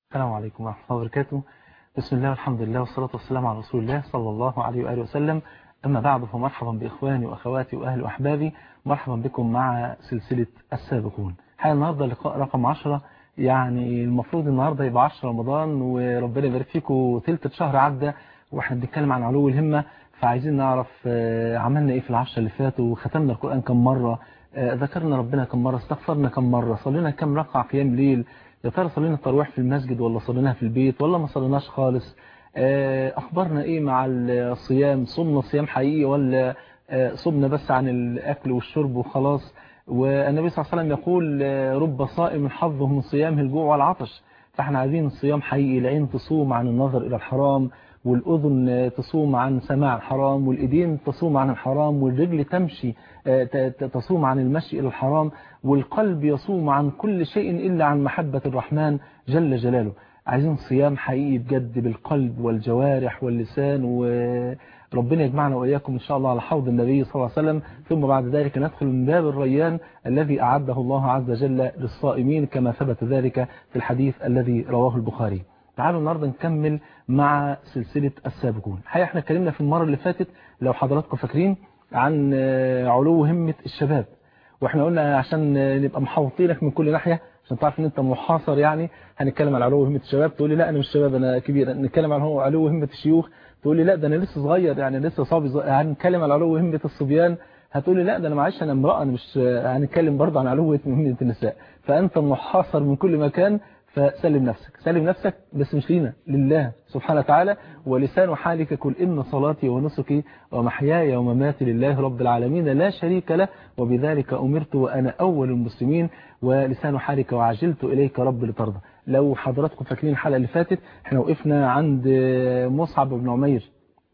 السلام عليكم ورحمة الله وبركاته بسم الله والحمد لله والصلاة والسلام على رسول الله صلى الله عليه وآله وسلم أما بعد فمرحبا بإخواني وأخواتي وأهل وأحبابي مرحبا بكم مع سلسلة السابقون حقيقة النهاردة لقاء رقم 10 يعني المفروض النهاردة يبقى 10 رمضان وربنا يبارك فيكم تلت شهر عدى واحنا بنتكلم عن علو الهمة فعايزين نعرف عملنا ايه في العشرة اللي فاتوا وختمنا القرآن كم مرة ذكرنا ربنا كم مرة استغفرنا كم مرة صلينا كم ركعة قيام ليل يا ترى صلينا التراويح في المسجد ولا صليناها في البيت ولا ما صليناش خالص اخبارنا ايه مع الصيام صمنا صيام حقيقي ولا صمنا بس عن الاكل والشرب وخلاص والنبي صلى الله عليه وسلم يقول رب صائم حظه من صيامه الجوع والعطش فاحنا عايزين الصيام حقيقي العين تصوم عن النظر الى الحرام والأذن تصوم عن سماع الحرام والإيدين تصوم عن الحرام والرجل تمشي تصوم عن المشي إلى الحرام والقلب يصوم عن كل شيء إلا عن محبة الرحمن جل جلاله عايزين صيام حقيقي بجد بالقلب والجوارح واللسان وربنا يجمعنا وإياكم إن شاء الله على حوض النبي صلى الله عليه وسلم ثم بعد ذلك ندخل من باب الريان الذي أعده الله عز وجل للصائمين كما ثبت ذلك في الحديث الذي رواه البخاري تعالوا النهاردة نكمل مع سلسلة السابقون الحقيقة احنا اتكلمنا في المرة اللي فاتت لو حضراتكم فاكرين عن علو همة الشباب واحنا قلنا عشان نبقى محوطينك من كل ناحية عشان تعرف ان انت محاصر يعني هنتكلم عن علو همة الشباب تقول لي لا انا مش شباب انا كبير نتكلم عن هو علو همة الشيوخ تقول لي لا ده انا لسه صغير يعني لسه صبي هنتكلم عن علو همة الصبيان هتقول لي لا ده انا معلش انا امرأة انا مش هنتكلم برضه عن علو همة النساء فانت محاصر من كل مكان فسلم نفسك سلم نفسك بس مش لينا لله سبحانه وتعالى ولسان حالك كل إن صلاتي ونسكي ومحياي ومماتي لله رب العالمين لا شريك له وبذلك أمرت وأنا أول المسلمين ولسان حالك وعجلت إليك رب لترضى لو حضراتكم فاكرين الحلقة اللي فاتت احنا وقفنا عند مصعب بن عمير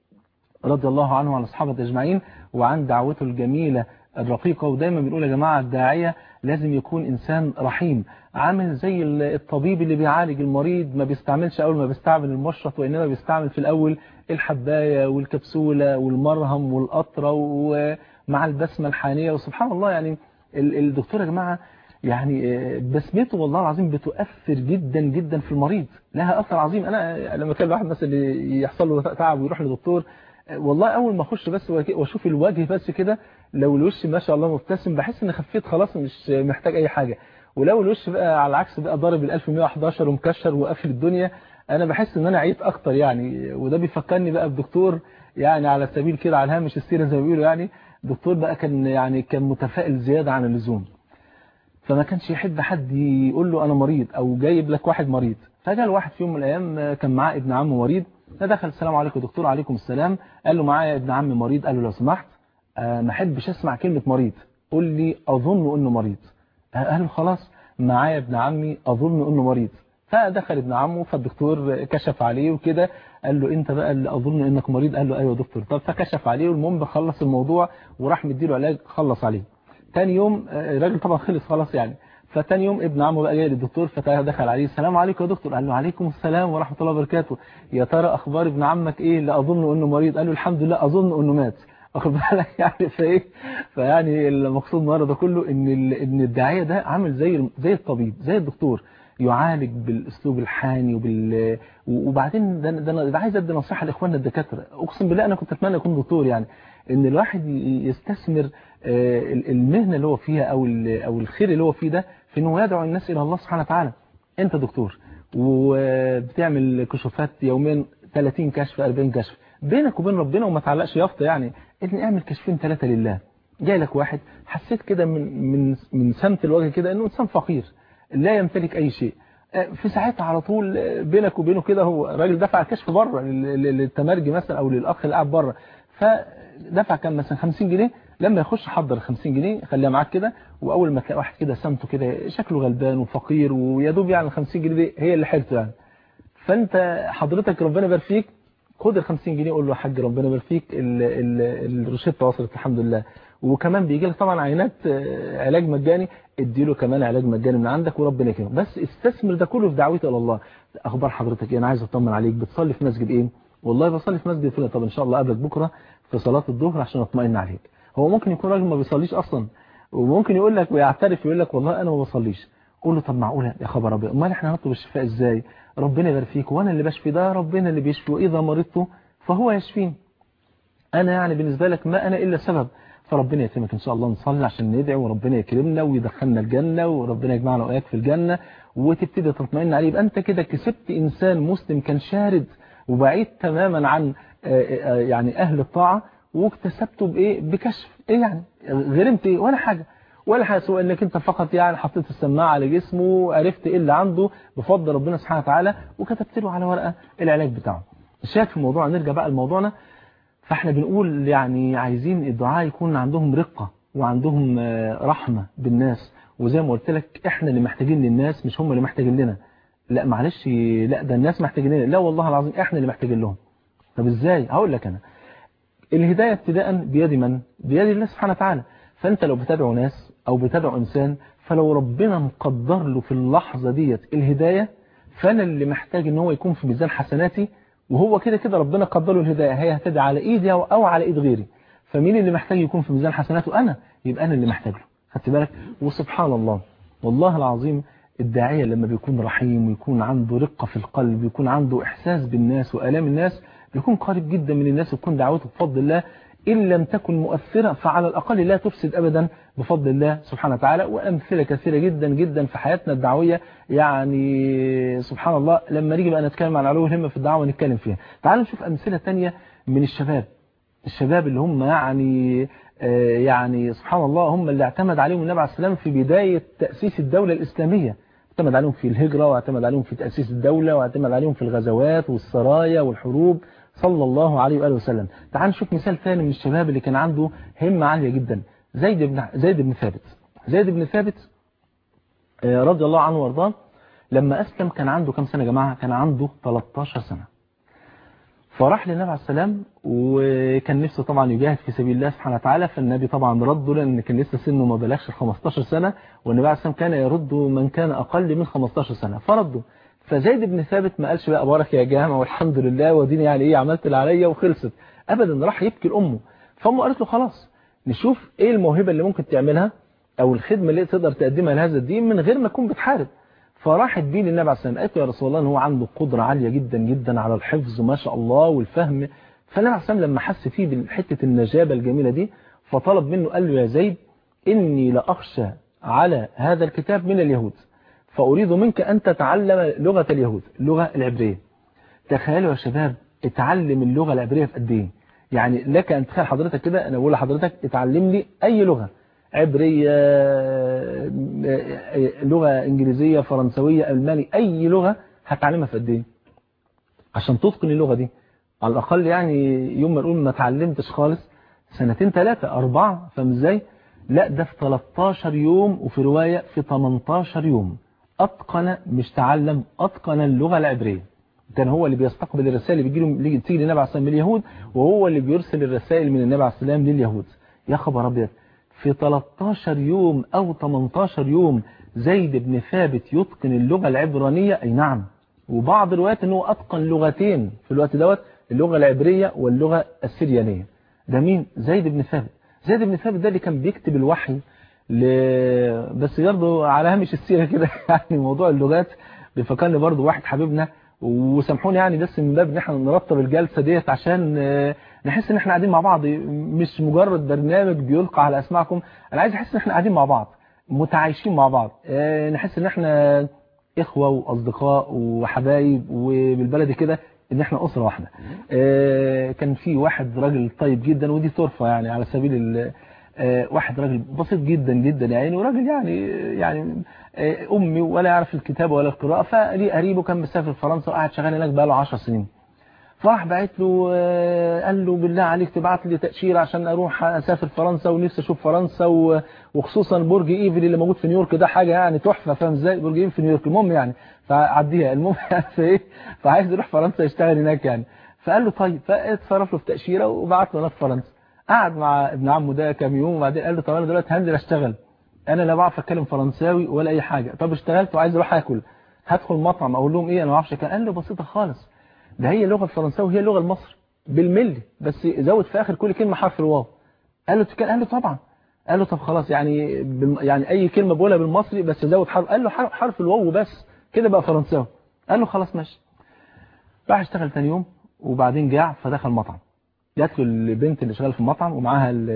رضي الله عنه وعن أصحابه أجمعين وعن دعوته الجميلة الرقيقة ودايما بنقول يا جماعة الداعية لازم يكون إنسان رحيم عامل زي الطبيب اللي بيعالج المريض ما بيستعملش أول ما بيستعمل المشرط وإنما بيستعمل في الأول الحباية والكبسولة والمرهم والقطرة ومع البسمة الحانية وسبحان الله يعني الدكتور يا جماعة يعني بسمته والله العظيم بتؤثر جدا جدا في المريض لها أثر عظيم أنا لما كان الواحد مثلا يحصل له تعب ويروح لدكتور والله اول ما اخش بس واشوف الوجه بس كده لو الوش ما شاء الله مبتسم بحس ان خفيت خلاص مش محتاج اي حاجة ولو الوش بقى على العكس بقى ضارب ال 1111 ومكشر وقافل الدنيا انا بحس ان انا عيت اكتر يعني وده بيفكرني بقى بدكتور يعني على سبيل كده على هامش السيره زي ما بيقولوا يعني دكتور بقى كان يعني كان متفائل زيادة عن اللزوم فما كانش يحب حد يقول له انا مريض او جايب لك واحد مريض فجاء الواحد في يوم من الايام كان معاه ابن عمه مريض فدخل السلام عليكم دكتور عليكم السلام قال له معايا ابن عمي مريض قال له لو سمحت ما احبش اسمع كلمة مريض قول لي اظن انه مريض قال له خلاص معايا ابن عمي اظن انه مريض فدخل ابن عمه فالدكتور كشف عليه وكده قال له انت بقى اللي اظن انك مريض قال له ايوه دكتور طب فكشف عليه والمهم خلص الموضوع وراح مديله علاج خلص عليه تاني يوم الراجل طبعا خلص خلاص يعني فتاني يوم ابن عمه بقى جاي للدكتور فدخل عليه السلام عليكم يا دكتور قال له عليكم السلام ورحمة الله وبركاته يا ترى اخبار ابن عمك ايه لا اظن انه مريض قال له الحمد لله اظن انه مات واخد بالك يعني فايه فيعني المقصود النهارده ده كله ان ان الداعيه ده عامل زي زي الطبيب زي الدكتور يعالج بالاسلوب الحاني وبال وبعدين ده ده, ده عايز ادي نصيحه لاخواننا الدكاتره اقسم بالله انا كنت اتمنى اكون دكتور يعني ان الواحد يستثمر المهنه اللي هو فيها او او الخير اللي هو فيه ده في انه يدعو الناس الى الله سبحانه وتعالى انت دكتور وبتعمل كشوفات يوميا 30 كشف 40 كشف بينك وبين ربنا وما تعلقش يافطه يعني ان اعمل كشفين ثلاثه لله جاي لك واحد حسيت كده من من من سمت الوجه كده انه انسان فقير لا يمتلك اي شيء في ساعتها على طول بينك وبينه كده هو الراجل دفع الكشف بره للتمرجي مثلا او للاخ اللي قاعد بره فدفع كان مثلا 50 جنيه لما يخش حضر 50 جنيه خليها معاك كده واول ما تلاقي واحد كده سمته كده شكله غلبان وفقير ويا دوب يعني ال 50 جنيه دي هي اللي حيلته يعني فانت حضرتك ربنا يبارك فيك خد ال 50 جنيه قول له يا حاج ربنا يبارك فيك الروشته وصلت الحمد لله وكمان بيجي لك طبعا عينات علاج مجاني ادي له كمان علاج مجاني من عندك وربنا يكرمك بس استثمر ده كله في دعوتي الى الله اخبار حضرتك ايه انا عايز اطمن عليك بتصلي في مسجد ايه والله بصلي في مسجد فلان طب ان شاء الله اقابلك بكره في صلاه الظهر عشان اطمئن عليك هو ممكن يكون راجل ما بيصليش اصلا وممكن يقول لك ويعترف يقول لك والله انا ما بصليش قول له طب معقوله يا خبر ابيض امال احنا هنطلب الشفاء ازاي ربنا يبارك فيك وانا اللي بشفي ده ربنا اللي بيشفي واذا مرضت فهو يشفيني انا يعني بالنسبه لك ما انا الا سبب فربنا يكرمك ان شاء الله نصلي عشان ندعي وربنا يكرمنا ويدخلنا الجنه وربنا يجمعنا واياك في الجنه وتبتدي تطمئن عليه يبقى انت كده كسبت انسان مسلم كان شارد وبعيد تماما عن يعني اهل الطاعه واكتسبته بايه بكشف ايه يعني غرمت ايه ولا حاجه ولا حاجه سوى انك انت فقط يعني حطيت السماعه على جسمه وعرفت ايه اللي عنده بفضل ربنا سبحانه وتعالى وكتبت له على ورقه العلاج بتاعه الشاهد في الموضوع نرجع بقى لموضوعنا فاحنا بنقول يعني عايزين الدعاء يكون عندهم رقه وعندهم رحمه بالناس وزي ما قلت لك احنا اللي محتاجين للناس مش هم اللي محتاجين لنا لا معلش لا ده الناس محتاجين لنا لا والله العظيم احنا اللي محتاجين لهم طب ازاي هقول لك انا الهدايه ابتداء بيد من بيد الله سبحانه وتعالى فانت لو بتدعو ناس او بتدعو انسان فلو ربنا مقدر له في اللحظه ديت الهدايه فانا اللي محتاج ان هو يكون في ميزان حسناتي وهو كده كده ربنا قدر له الهدايه هي هتدعي على ايدي او على ايد غيري فمين اللي محتاج يكون في ميزان حسناته انا يبقى انا اللي محتاج له خدت بالك وسبحان الله والله العظيم الداعية لما بيكون رحيم ويكون عنده رقة في القلب ويكون عنده إحساس بالناس وآلام الناس بيكون قريب جدا من الناس ويكون دعوته بفضل الله إن لم تكن مؤثرة فعلى الأقل لا تفسد أبدا بفضل الله سبحانه وتعالى وأمثلة كثيرة جدا جدا في حياتنا الدعوية يعني سبحان الله لما نيجي بقى نتكلم عن علو الهمة في الدعوة نتكلم فيها تعالوا نشوف أمثلة تانية من الشباب الشباب اللي هم يعني يعني سبحان الله هم اللي اعتمد عليهم النبي عليه السلام في بداية تأسيس الدولة الإسلامية اعتمد عليهم في الهجرة واعتمد عليهم في تأسيس الدولة واعتمد عليهم في الغزوات والسرايا والحروب صلى الله عليه وآله وسلم تعال نشوف مثال ثاني من الشباب اللي كان عنده همة عالية جدا زيد بن زيد بن ثابت زيد بن ثابت رضي الله عنه وارضاه لما أسلم كان عنده كم سنة يا جماعة كان عنده 13 سنة فراح للنبي عليه السلام وكان نفسه طبعا يجاهد في سبيل الله سبحانه وتعالى فالنبي طبعا رده لأن كان لسه سنه ما بلغش 15 سنة والنبي عليه السلام كان يرد من كان أقل من 15 سنة فرده فزيد بن ثابت ما قالش بقى بارك يا جامع والحمد لله وديني يعني ايه عملت اللي عليا وخلصت ابدا راح يبكي لامه فامه قالت له خلاص نشوف ايه الموهبه اللي ممكن تعملها او الخدمه اللي تقدر تقدمها لهذا الدين من غير ما تكون بتحارب فراحت بيه للنبي عليه السلام قالت له يا رسول الله ان هو عنده قدره عاليه جدا جدا على الحفظ ما شاء الله والفهم فالنبي عليه السلام لما حس فيه بحته النجابه الجميله دي فطلب منه قال له يا زيد اني لاخشى على هذا الكتاب من اليهود فأريد منك أن تتعلم لغة اليهود اللغة العبرية تخيلوا يا شباب اتعلم اللغة العبرية في قد ايه يعني لك أن تخيل حضرتك كده أنا بقول لحضرتك اتعلم لي أي لغة عبرية لغة إنجليزية فرنسوية ألماني أي لغة هتعلمها في قد ايه عشان تتقن اللغة دي على الأقل يعني يوم ما نقول ما اتعلمتش خالص سنتين ثلاثة أربعة فاهم ازاي لا ده في 13 يوم وفي رواية في 18 يوم أتقن مش تعلم أتقن اللغة العبرية كان هو اللي بيستقبل الرسائل اللي بيجي تيجي للنبي عليه السلام من اليهود وهو اللي بيرسل الرسائل من النبي عليه السلام لليهود يا خبر أبيض في 13 يوم أو 18 يوم زيد بن ثابت يتقن اللغة العبرانية أي نعم وبعض الروايات أنه أتقن لغتين في الوقت دوت اللغة العبرية واللغة السريانية ده مين زيد بن ثابت زيد بن ثابت ده اللي كان بيكتب الوحي ل... بس برضه على هامش السيرة كده يعني موضوع اللغات بيفكرني برضه واحد حبيبنا وسامحوني يعني بس من باب ان احنا نرتب الجلسة ديت عشان نحس ان احنا قاعدين مع بعض مش مجرد برنامج بيلقى على اسماعكم انا عايز احس ان احنا قاعدين مع بعض متعايشين مع بعض نحس ان احنا اخوة واصدقاء وحبايب وبالبلدي كده ان احنا اسرة واحدة كان في واحد راجل طيب جدا ودي طرفة يعني على سبيل واحد راجل بسيط جدا جدا يعني وراجل يعني يعني امي ولا يعرف الكتابه ولا القراءه فليه قريبه كان مسافر فرنسا وقاعد شغال هناك بقى له 10 سنين فراح بعت له قال له بالله عليك تبعت لي تاشيره عشان اروح اسافر فرنسا ونفسي اشوف فرنسا وخصوصا برج ايفل اللي موجود في نيويورك ده حاجه يعني تحفه فاهم ازاي برج ايفل في نيويورك المهم يعني فعديها المهم ايه فعايز يروح فرنسا يشتغل هناك يعني فقال له طيب فاتصرف له في تاشيره وبعت له هناك فرنسا قعد مع ابن عمه ده كام يوم وبعدين قال له طب انا دلوقتي هنزل اشتغل انا لا بعرف اتكلم فرنساوي ولا اي حاجه طب اشتغلت وعايز اروح اكل هدخل مطعم اقول لهم ايه انا ما اعرفش قال له بسيطه خالص ده هي اللغه الفرنساوي هي اللغه المصري بالملي بس زود في اخر كل كلمه حرف الواو قال له قال له طبعا قال له طب خلاص يعني بالم... يعني اي كلمه بقولها بالمصري بس زود حرف قال له حرف, حرف الواو بس كده بقى فرنساوي قال له خلاص ماشي راح اشتغل ثاني يوم وبعدين جاع فدخل مطعم جات له البنت اللي شغاله في المطعم ومعاها ال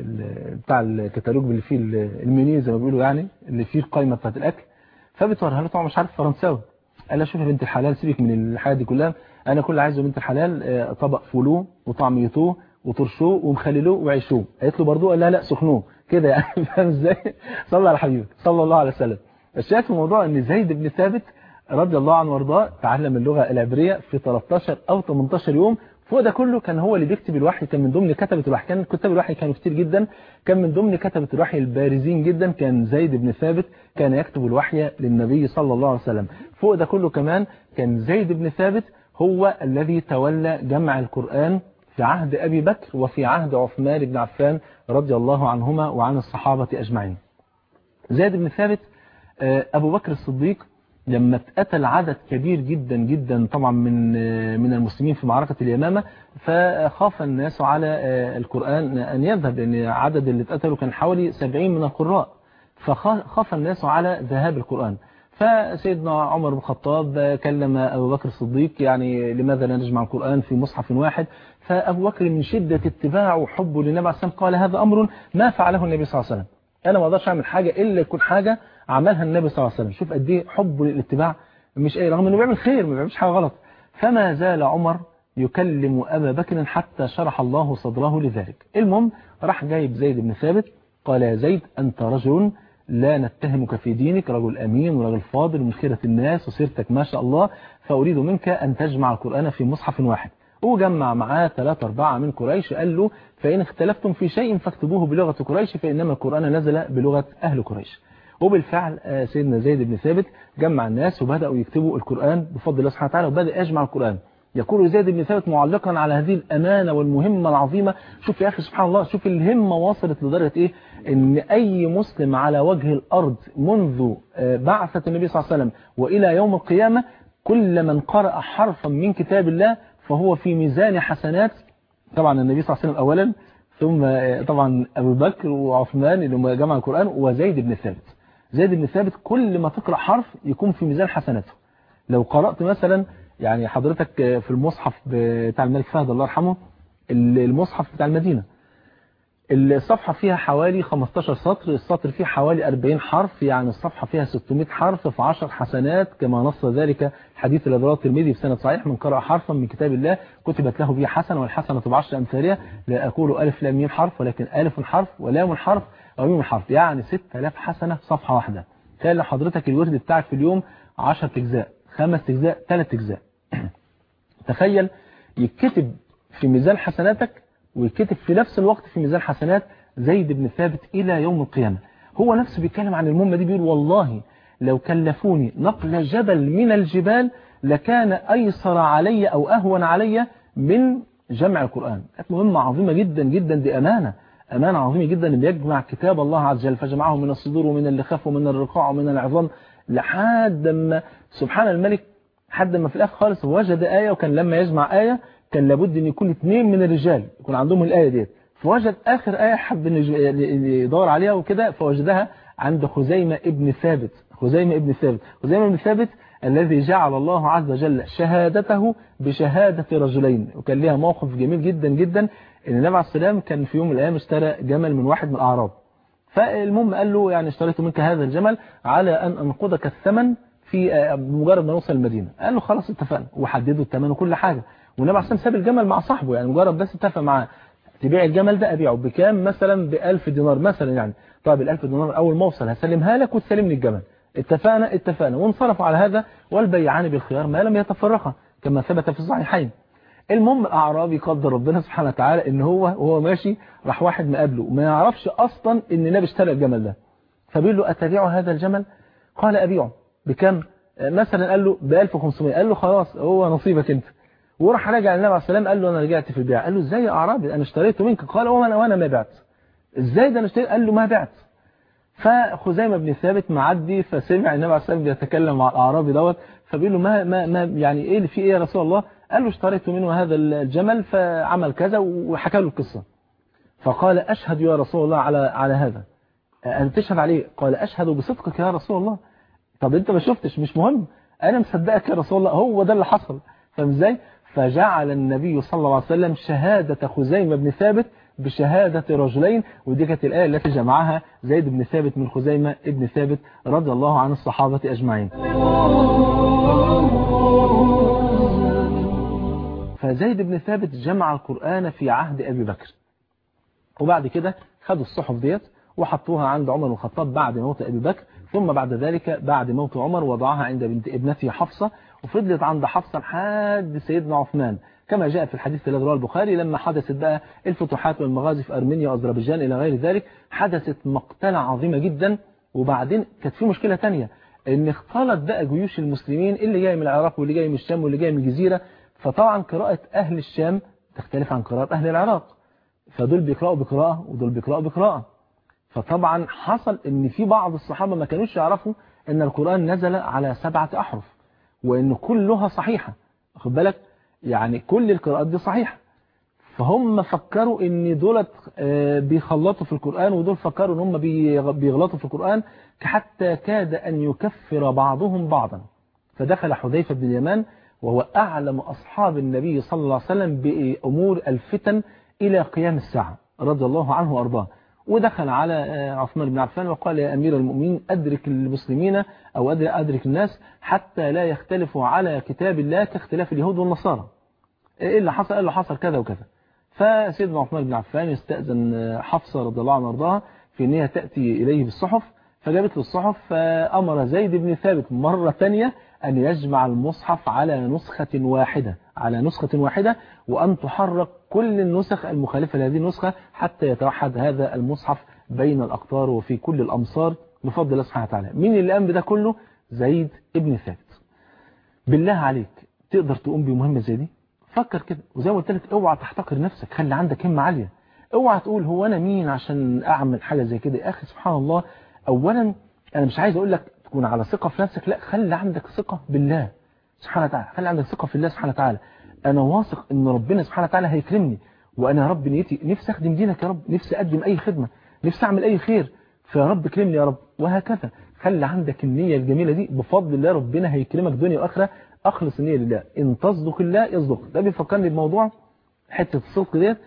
ال بتاع الكتالوج اللي فيه المنيو زي ما بيقولوا يعني اللي فيه القائمه بتاعت الاكل فبتوريها له طبعا مش عارف فرنساوي قال لها شوفي يا بنت الحلال سيبك من الحاجات دي كلها انا كل اللي عايزه بنت الحلال طبق فولو وطعميتوه وطرشوه ومخللوه وعيشوه قالت له برضه قال لها لا سخنوه كده يعني فاهم ازاي صلى على حبيبك صلى الله عليه وسلم الشاهد في الموضوع ان زيد بن ثابت رضي الله عنه وارضاه تعلم اللغه العبريه في 13 او 18 يوم فوق ده كله كان هو اللي بيكتب الوحي كان من ضمن كتبة الوحي كان كتاب الوحي كانوا كتير جدا كان من ضمن كتبة الوحي البارزين جدا كان زيد بن ثابت كان يكتب الوحي للنبي صلى الله عليه وسلم فوق ده كله كمان كان زيد بن ثابت هو الذي تولى جمع القرآن في عهد أبي بكر وفي عهد عثمان بن عفان رضي الله عنهما وعن الصحابة أجمعين زيد بن ثابت أبو بكر الصديق لما اتقتل عدد كبير جدا جدا طبعا من من المسلمين في معركة اليمامة فخاف الناس على القرآن أن يذهب لأن عدد اللي اتقتلوا كان حوالي 70 من القراء فخاف الناس على ذهاب القرآن فسيدنا عمر بن الخطاب كلم أبو بكر الصديق يعني لماذا لا نجمع القرآن في مصحف واحد فأبو بكر من شدة اتباعه وحبه للنبي عليه الصلاة والسلام قال هذا أمر ما فعله النبي صلى الله عليه وسلم أنا ما أقدرش أعمل حاجة إلا يكون حاجة عملها النبي صلى الله عليه وسلم شوف قد ايه حبه للاتباع مش ايه رغم انه بيعمل خير ما بيعملش حاجه غلط فما زال عمر يكلم ابا بكر حتى شرح الله صدره لذلك المهم راح جايب زيد بن ثابت قال يا زيد انت رجل لا نتهمك في دينك رجل امين ورجل فاضل ومن خيره الناس وسيرتك ما شاء الله فاريد منك ان تجمع القران في مصحف واحد وجمع معاه ثلاثة أربعة من قريش قال له فإن اختلفتم في شيء فاكتبوه بلغة قريش فإنما القرآن نزل بلغة أهل قريش وبالفعل سيدنا زيد بن ثابت جمع الناس وبدأوا يكتبوا القرآن بفضل الله سبحانه وتعالى وبدأ يجمع القرآن يقول زيد بن ثابت معلقا على هذه الأمانة والمهمة العظيمة شوف يا أخي سبحان الله شوف الهمة وصلت لدرجة إيه إن أي مسلم على وجه الأرض منذ بعثة النبي صلى الله عليه وسلم وإلى يوم القيامة كل من قرأ حرفا من كتاب الله فهو في ميزان حسنات طبعا النبي صلى الله عليه وسلم أولا ثم طبعا أبو بكر وعثمان اللي هم جمع القرآن وزيد بن ثابت زيد بن ثابت كل ما تقرأ حرف يكون في ميزان حسناته لو قرأت مثلا يعني حضرتك في المصحف بتاع الملك فهد الله يرحمه المصحف بتاع المدينة الصفحة فيها حوالي 15 سطر السطر فيه حوالي 40 حرف يعني الصفحة فيها 600 حرف في 10 حسنات كما نص ذلك حديث الأدرار الترمذي بسند صحيح من قرأ حرفا من كتاب الله كتبت له به حسنة والحسنة بعشر أمثالها لا أقول ألف لام ميم حرف ولكن ألف حرف ولام حرف أو ميم حرف يعني 6000 حسنة في صفحة واحدة تخيل حضرتك الورد بتاعك في اليوم 10 أجزاء خمس أجزاء ثلاث أجزاء تخيل يتكتب في ميزان حسناتك ويتكتب في نفس الوقت في ميزان حسنات زيد بن ثابت إلى يوم القيامة هو نفسه بيتكلم عن المهمة دي بيقول والله لو كلفوني نقل جبل من الجبال لكان أيسر علي أو أهون علي من جمع القرآن كانت مهمة عظيمة جدا جدا دي أمانة أمانة عظيمة جدا أن يجمع كتاب الله عز وجل فجمعه من الصدور ومن اللخاف ومن الرقاع ومن العظام لحد ما سبحان الملك حد ما في الآخر خالص وجد آية وكان لما يجمع آية كان لابد أن يكون اثنين من الرجال يكون عندهم الآية ديت فوجد آخر آية حب يدور عليها وكده فوجدها عند خزيمة ابن ثابت خزيمة ابن ثابت خزيمة ابن ثابت الذي جعل الله عز وجل شهادته بشهادة رجلين وكان لها موقف جميل جدا جدا ان النبي عليه السلام كان في يوم من الايام اشترى جمل من واحد من الاعراب فالمهم قال له يعني اشتريت منك هذا الجمل على ان انقذك الثمن في بمجرد ما نوصل المدينه قال له خلاص اتفقنا وحددوا الثمن وكل حاجه والنبي عليه السلام ساب الجمل مع صاحبه يعني مجرد بس اتفق معاه تبيع الجمل ده ابيعه بكام مثلا ب 1000 دينار مثلا يعني طيب ال 1000 دينار اول ما اوصل هسلمها لك وتسلمني الجمل اتفقنا اتفقنا وانصرفوا على هذا والبيعان بالخيار ما لم يتفرقا كما ثبت في الصحيحين المهم الاعرابي قدر ربنا سبحانه وتعالى ان هو وهو ماشي راح واحد مقابله وما يعرفش اصلا ان النبي اشترى الجمل ده فبيقول له اتبيع هذا الجمل قال ابيعه بكم مثلا قال له ب 1500 قال له خلاص هو نصيبك انت وراح راجع للنبي عليه السلام قال له انا رجعت في البيع قال له ازاي يا اعرابي انا اشتريته منك قال وانا وانا ما بعت ازاي ده انا اشتريت قال له ما بعت فخزيمة بن ثابت معدي فسمع النبي عليه السلام بيتكلم مع الاعرابي دوت فبيقول له ما ما ما يعني ايه اللي في ايه يا رسول الله قال له اشتريت منه هذا الجمل فعمل كذا وحكى له القصه فقال أشهد يا رسول الله على على هذا أن تشهد عليه قال أشهد بصدقك يا رسول الله طب أنت ما شفتش مش مهم أنا مصدقك يا رسول الله هو ده اللي حصل فاهم ازاي فجعل النبي صلى الله عليه وسلم شهادة خزيمة بن ثابت بشهادة رجلين ودي كانت الآية التي جمعها زيد بن ثابت من خزيمة ابن ثابت رضي الله عن الصحابة أجمعين فزيد بن ثابت جمع القرآن في عهد أبي بكر وبعد كده خدوا الصحف ديت وحطوها عند عمر الخطاب بعد موت أبي بكر ثم بعد ذلك بعد موت عمر وضعها عند بنت ابنته حفصة وفضلت عند حفصة لحد سيدنا عثمان كما جاء في الحديث الذي رواه البخاري لما حدثت بقى الفتوحات والمغازي في أرمينيا وأذربيجان إلى غير ذلك حدثت مقتلة عظيمة جدا وبعدين كانت في مشكلة تانية ان اختلط بقى جيوش المسلمين اللي جاي من العراق واللي جاي من الشام واللي جاي من الجزيرة فطبعا قراءة أهل الشام تختلف عن قراءة أهل العراق فدول بيقرأوا بقراءة ودول بيقرأوا بقراءة فطبعا حصل ان في بعض الصحابة ما كانوش يعرفوا ان القرآن نزل على سبعة أحرف وان كلها صحيحة خد بالك يعني كل القراءات دي صحيحة فهم فكروا ان دولت بيخلطوا في القرآن ودول فكروا ان هم بيغلطوا في القرآن حتى كاد ان يكفر بعضهم بعضا فدخل حذيفة بن اليمان وهو أعلم أصحاب النبي صلى الله عليه وسلم بأمور الفتن إلى قيام الساعة رضي الله عنه وأرضاه ودخل على عثمان بن عفان وقال يا أمير المؤمنين أدرك المسلمين أو أدرك الناس حتى لا يختلفوا على كتاب الله كاختلاف اليهود والنصارى إيه اللي حصل قال له حصل كذا وكذا فسيدنا عثمان بن عفان يستأذن حفصة رضي الله عنها وارضاها في ان هي تأتي إليه بالصحف فجابت له الصحف فأمر زيد بن ثابت مرة ثانية أن يجمع المصحف على نسخة واحدة على نسخة واحدة وأن تحرك كل النسخ المخالفة لهذه النسخة حتى يتوحد هذا المصحف بين الأقطار وفي كل الأمصار بفضل الله سبحانه وتعالى مين اللي قام بده كله زيد ابن ثابت بالله عليك تقدر تقوم بمهمة زي دي فكر كده وزي ما قلت لك اوعى تحتقر نفسك خلي عندك همة عالية اوعى تقول هو انا مين عشان اعمل حاجة زي كده يا اخي سبحان الله اولا انا مش عايز اقول لك تكون على ثقة في نفسك لا خلي عندك ثقة بالله سبحانه وتعالى خلي عندك ثقة في الله سبحانه وتعالى انا واثق ان ربنا سبحانه وتعالى هيكرمني وانا يا رب نيتي نفسي اخدم دينك يا رب نفسي اقدم اي خدمة نفسي اعمل اي خير فيا رب كرمني يا رب وهكذا خلي عندك النية الجميلة دي بفضل الله ربنا هيكرمك دنيا واخره اخلص النية لله ان تصدق الله يصدق ده بيفكرني بموضوع حتة الصدق ديت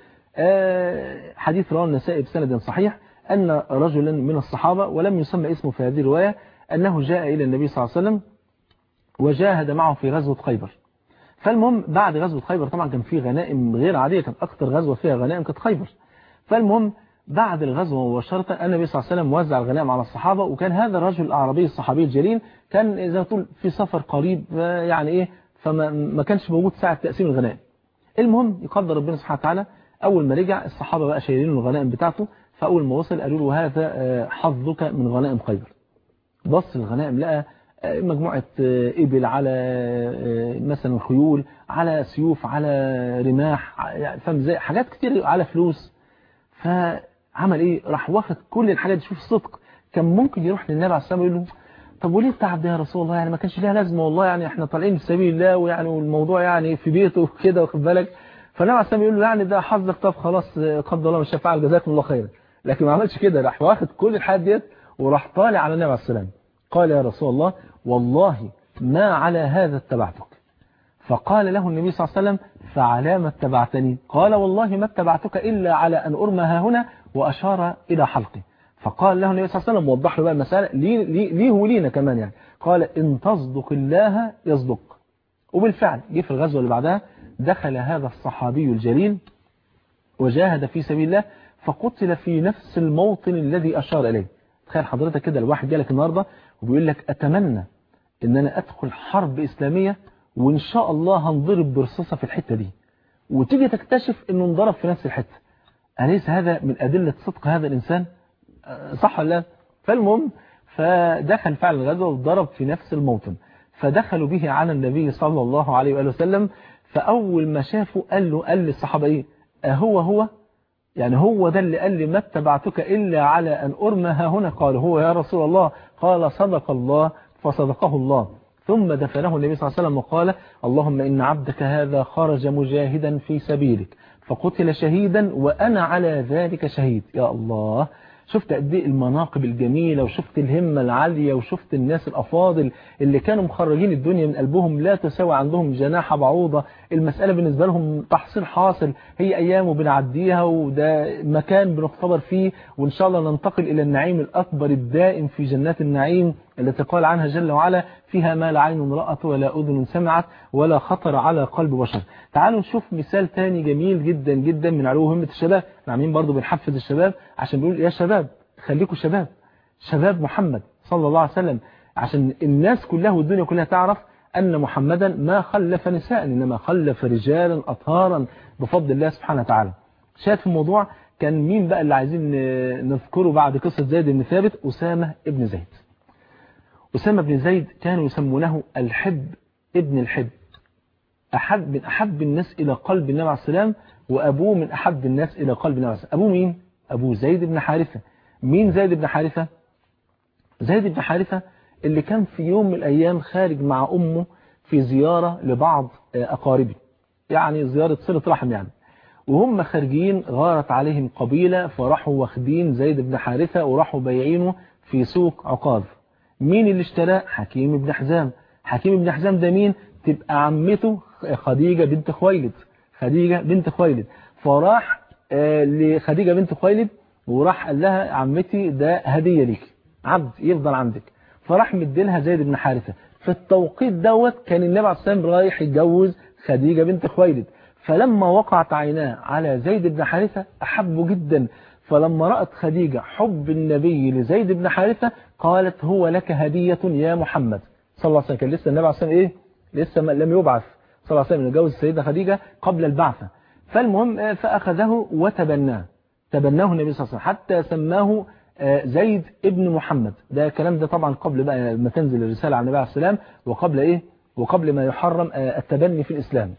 حديث رواه النسائي بسند صحيح أن رجلا من الصحابة ولم يسمى اسمه في هذه الرواية أنه جاء إلى النبي صلى الله عليه وسلم وجاهد معه في غزوة خيبر فالمهم بعد غزوة خيبر طبعا كان في غنائم غير عادية كانت أكثر غزوة فيها غنائم كانت خيبر فالمهم بعد الغزوة مباشرة النبي صلى الله عليه وسلم وزع الغنائم على الصحابة وكان هذا الرجل الأعرابي الصحابي الجليل كان زي ما تقول في سفر قريب يعني إيه فما ما كانش موجود ساعة تقسيم الغنائم المهم يقدر ربنا سبحانه وتعالى أول ما رجع الصحابة بقى شايلين الغنائم بتاعته فأول ما وصل قالوا له هذا حظك من غنائم خيبر بص الغنائم لقى مجموعة إبل على مثلا خيول على سيوف على رماح يعني فاهم ازاي حاجات كتير على فلوس فعمل ايه راح واخد كل الحاجات دي شوف الصدق كان ممكن يروح للنبي عليه الصلاه والسلام يقول له طب وليه التعب ده يا رسول الله يعني ما كانش ليها لازمه والله يعني احنا طالعين في سبيل الله ويعني والموضوع يعني في بيته وكده واخد بالك فالنبي عليه الصلاه يقول له يعني ده حظك طب خلاص قدر الله مش فعل جزاكم الله خيرا لكن ما عملش كده راح واخد كل الحاجات ديت وراح طالع على النبي عليه السلام قال يا رسول الله والله ما على هذا اتبعتك فقال له النبي صلى الله عليه وسلم فعلى ما اتبعتني قال والله ما اتبعتك إلا على أن أرمى ها هنا وأشار إلى حلقي فقال له النبي صلى الله عليه وسلم وضح له بقى المسألة ليه, ليه, ليه ولينا كمان يعني قال إن تصدق الله يصدق وبالفعل جه في الغزوة اللي بعدها دخل هذا الصحابي الجليل وجاهد في سبيل الله فقتل في نفس الموطن الذي أشار إليه تخيل حضرتك كده الواحد جالك النهاردة وبيقول لك أتمنى إن أنا أدخل حرب إسلامية وإن شاء الله هنضرب برصاصة في الحتة دي وتيجي تكتشف إنه انضرب في نفس الحتة أليس هذا من أدلة صدق هذا الإنسان صح ولا لا فالمهم فدخل فعل الغزوة وضرب في نفس الموطن فدخلوا به على النبي صلى الله عليه وآله وسلم فأول ما شافوا قال له قال للصحابة إيه أهو هو يعني هو ده اللي قال لي ما اتبعتك إلا على أن أرمى ها هنا قال هو يا رسول الله قال صدق الله فصدقه الله ثم دفنه النبي صلى الله عليه وسلم وقال اللهم إن عبدك هذا خرج مجاهدا في سبيلك فقتل شهيدا وأنا على ذلك شهيد يا الله شفت قد ايه المناقب الجميلة وشفت الهمة العالية وشفت الناس الأفاضل اللي كانوا مخرجين الدنيا من قلبهم لا تساوي عندهم جناح بعوضة المسألة بالنسبة لهم تحصيل حاصل هي أيام وبنعديها وده مكان بنختبر فيه وإن شاء الله ننتقل إلى النعيم الأكبر الدائم في جنات النعيم التي قال عنها جل وعلا فيها ما لا عين رأت ولا أذن سمعت ولا خطر على قلب بشر تعالوا نشوف مثال تاني جميل جدا جدا من علو همة الشباب احنا عاملين برضو بنحفز الشباب عشان بيقول يا شباب خليكم شباب شباب محمد صلى الله عليه وسلم عشان الناس كلها والدنيا كلها تعرف أن محمدا ما خلف نساء إنما خلف رجالا أطهارا بفضل الله سبحانه وتعالى شاهد في الموضوع كان مين بقى اللي عايزين نذكره بعد قصة زيد بن ثابت أسامة ابن زيد أسامة بن زيد كانوا يسمونه الحب ابن الحب أحب من أحب الناس إلى قلب النبي عليه السلام وأبوه من أحب الناس إلى قلب النبي عليه السلام أبوه مين؟ أبوه زيد بن حارثة مين زيد بن حارثة؟ زيد بن حارثة اللي كان في يوم من الأيام خارج مع أمه في زيارة لبعض أقاربه يعني زيارة صلة رحم يعني وهم خارجين غارت عليهم قبيلة فراحوا واخدين زيد بن حارثة وراحوا بايعينه في سوق عقاظ مين اللي اشتراه حكيم بن حزام حكيم بن حزام ده مين تبقى عمته خديجة بنت خويلد خديجة بنت خويلد فراح آه لخديجة بنت خويلد وراح قال لها عمتي ده هدية ليك عبد يفضل عندك فراح مديلها زيد بن حارثة في التوقيت دوت كان النبي عليه الصلاة والسلام رايح يتجوز خديجة بنت خويلد فلما وقعت عيناه على زيد بن حارثة أحبه جدا فلما رأت خديجة حب النبي لزيد بن حارثة قالت هو لك هدية يا محمد صلى الله عليه وسلم كان لسه النبي عليه الصلاة والسلام إيه لسه لم يبعث صلى الله عليه وسلم يتجوز السيدة خديجة قبل البعثة فالمهم فأخذه وتبناه تبناه النبي صلى الله عليه وسلم حتى سماه زيد ابن محمد ده الكلام ده طبعا قبل بقى ما تنزل الرسالة على النبي عليه السلام وقبل إيه وقبل ما يحرم التبني في الإسلام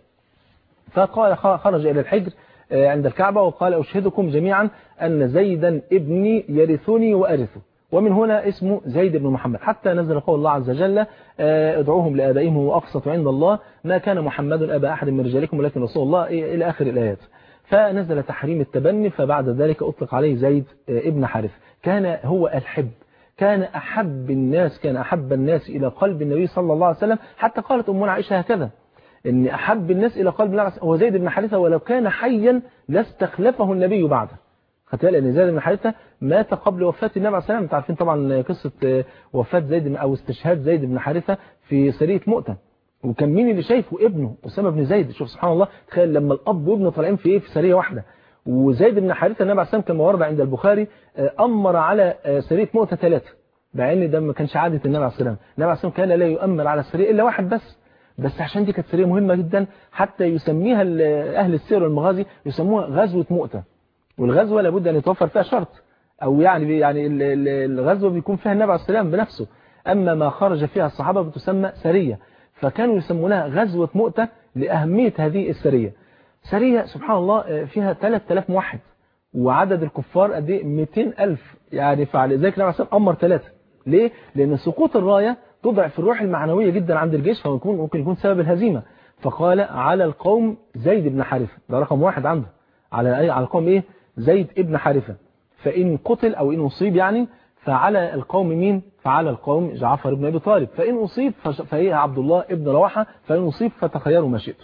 فقال خرج إلى الحجر عند الكعبة وقال أشهدكم جميعا أن زيدا ابني يرثني وأرثه ومن هنا اسمه زيد بن محمد حتى نزل قول الله عز وجل ادعوهم لآبائهم هو أقسط عند الله ما كان محمد أبا أحد من رجالكم ولكن رسول الله إلى آخر الآيات فنزل تحريم التبني فبعد ذلك أطلق عليه زيد ابن حارث كان هو الحب كان أحب الناس كان أحب الناس إلى قلب النبي صلى الله عليه وسلم حتى قالت أمنا عائشة هكذا ان أحب الناس إلى قلب الله هو زيد بن حارثة ولو كان حيا لاستخلفه النبي بعده خدت بالك ان زيد بن حارثة مات قبل وفاة النبي عليه السلام انتوا عارفين طبعا قصة وفاة زيد او استشهاد زيد بن حارثة في سرية مؤتة وكان مين اللي شايفه ابنه أسامة بن زيد شوف سبحان الله تخيل لما الأب وابنه طالعين في ايه في سرية واحدة وزيد بن حارثة النبي عليه السلام كما ورد عند البخاري أمر على سرية مؤتة ثلاثة مع ان ده ما كانش عادة النبي عليه السلام النبي عليه السلام كان لا يؤمر على السرية إلا واحد بس بس عشان دي كانت سرية مهمة جدا حتى يسميها أهل السير والمغازي يسموها غزوة مؤتة والغزوة لابد أن يتوفر فيها شرط أو يعني يعني الغزوة بيكون فيها النبي عليه السلام بنفسه أما ما خرج فيها الصحابة بتسمى سرية فكانوا يسمونها غزوة مؤتة لأهمية هذه السرية سرية سبحان الله فيها 3000 موحد وعدد الكفار قد ايه 200000 يعني فعل ذلك النبي عليه السلام أمر ثلاثة ليه؟ لأن سقوط الراية تضعف الروح المعنوية جدا عند الجيش فممكن ممكن يكون سبب الهزيمة فقال على القوم زيد بن حارثة ده رقم واحد عنده على على القوم ايه زيد ابن حارثة فإن قتل أو إن أصيب يعني فعلى القوم مين فعلى القوم جعفر بن أبي طالب فإن أصيب فهي عبد الله ابن رواحة فإن أصيب فتخيروا ما شئتم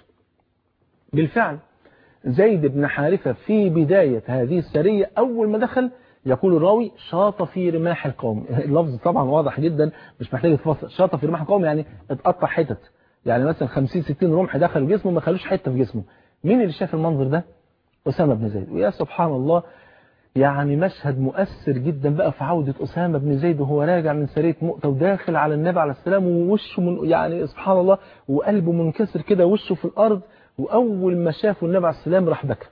بالفعل زيد بن حارثة في بداية هذه السرية أول ما دخل يقول الراوي شاط في رماح القوم اللفظ طبعا واضح جدا مش محتاج يتفصل شاط في رماح القوم يعني اتقطع حتت يعني مثلا 50 60 رمح دخلوا جسمه ما خلوش حته في جسمه مين اللي شاف المنظر ده أسامة بن زيد ويا سبحان الله يعني مشهد مؤثر جدا بقى في عودة أسامة بن زيد وهو راجع من سرية مؤتة وداخل على النبي عليه السلام ووشه من يعني سبحان الله وقلبه منكسر كده وشه في الأرض وأول ما شافه النبي عليه السلام راح بكى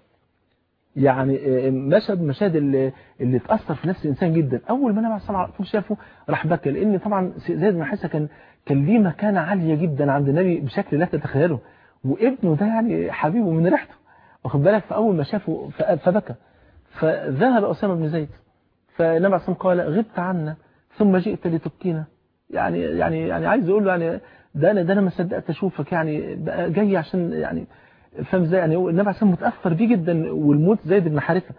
يعني مشهد مشاهد اللي, اللي تأثر في نفس الإنسان جدا أول ما النبي عليه السلام شافه راح بكى لأن طبعا زيد بن حارثة كان كان ليه مكانة عالية جدا عند النبي بشكل لا تتخيله وابنه ده يعني حبيبه من ريحته واخد بالك فأول ما شافه فبكى فذهب أسامة بن زيد فالنبي عليه الصلاة قال غبت عنا ثم جئت لتبكينا يعني يعني يعني عايز اقول له يعني ده انا ده انا ما صدقت اشوفك يعني بقى جاي عشان يعني فاهم ازاي يعني هو النبي عليه الصلاه والسلام متاثر بيه جدا والموت زيد بن حارثه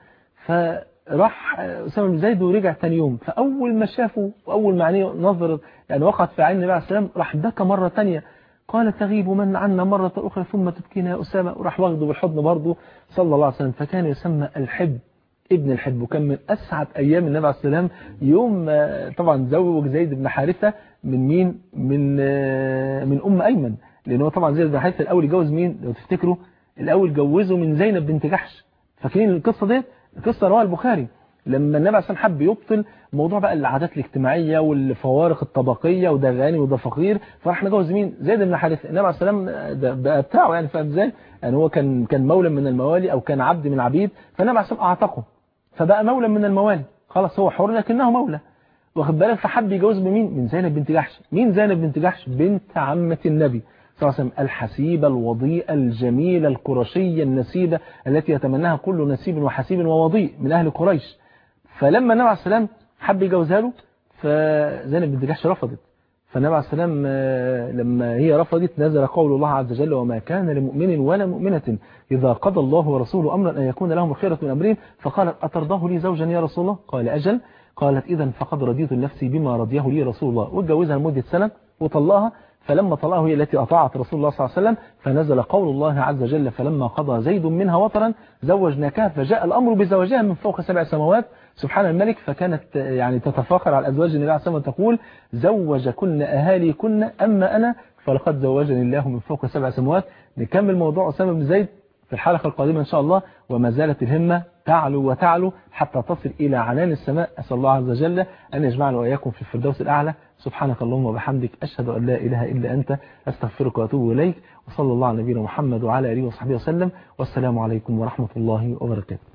فراح اسامه بن زيد ورجع ثاني يوم فاول ما شافه واول ما عينيه نظرت يعني وقعت في عين النبي عليه الصلاه والسلام راح بكى مره ثانيه قال تغيب من عنا مرة أخرى ثم تبكينا يا أسامة وراح واخده بالحضن برضه صلى الله عليه وسلم فكان يسمى الحب ابن الحب وكان من أسعد أيام النبي عليه السلام يوم طبعا زوج زيد بن حارثة من مين من من أم أيمن لأن هو طبعا زيد بن حارثة الأول يجوز مين لو تفتكروا الأول جوزه من زينب بنت جحش فاكرين القصة دي القصة رواه البخاري لما النبي عليه الصلاه حب يبطل موضوع بقى العادات الاجتماعيه والفوارق الطبقيه وده غني وده فقير فراح مجوز مين زيد بن حارثه النبي عليه السلام ده بقى بتاعه يعني فاهم ازاي يعني هو كان كان مولى من الموالي او كان عبد من العبيد فالنبي عليه السلام اعتقه فبقى مولى من الموالي خلاص هو حر لكنه مولى واخد بالك فحب يجوز بمين من زينب بنت جحش مين زينب بنت جحش بنت عمه النبي صلى الله عليه وسلم الحسيبة الوضيئة الجميلة القرشية النسيبة التي يتمناها كل نسيب وحسيب ووضيء من أهل قريش فلما النبي عليه السلام حب يجوزها له فزينب بنت جحش رفضت فالنبي عليه السلام لما هي رفضت نزل قول الله عز وجل وما كان لمؤمن ولا مؤمنة إذا قضى الله ورسوله أمرا أن يكون لهم الخيرة من أمرهم فقالت أترضاه لي زوجا يا رسول الله قال أجل قالت إذا فقد رضيت لنفسي بما رضيه لي رسول الله واتجوزها لمدة سنة وطلقها فلما طلقه هي التي أطاعت رسول الله صلى الله عليه وسلم فنزل قول الله عز وجل فلما قضى زيد منها وطرا زوجناكها فجاء الأمر بزواجها من فوق سبع سماوات سبحان الملك فكانت يعني تتفاخر على أزواج النبي عليه الصلاة والسلام تقول زوج كن أهالي كن أما أنا فلقد زوجني الله من فوق سبع سماوات نكمل موضوع أسامة بن زيد في الحلقة القادمة إن شاء الله وما زالت الهمة تعلو وتعلو حتى تصل إلى عنان السماء أسأل الله عز وجل أن يجمعنا وإياكم في الفردوس الأعلى سبحانك اللهم وبحمدك أشهد أن لا إله إلا أنت أستغفرك وأتوب إليك وصلى الله على نبينا محمد وعلى آله وصحبه وسلم والسلام عليكم ورحمة الله وبركاته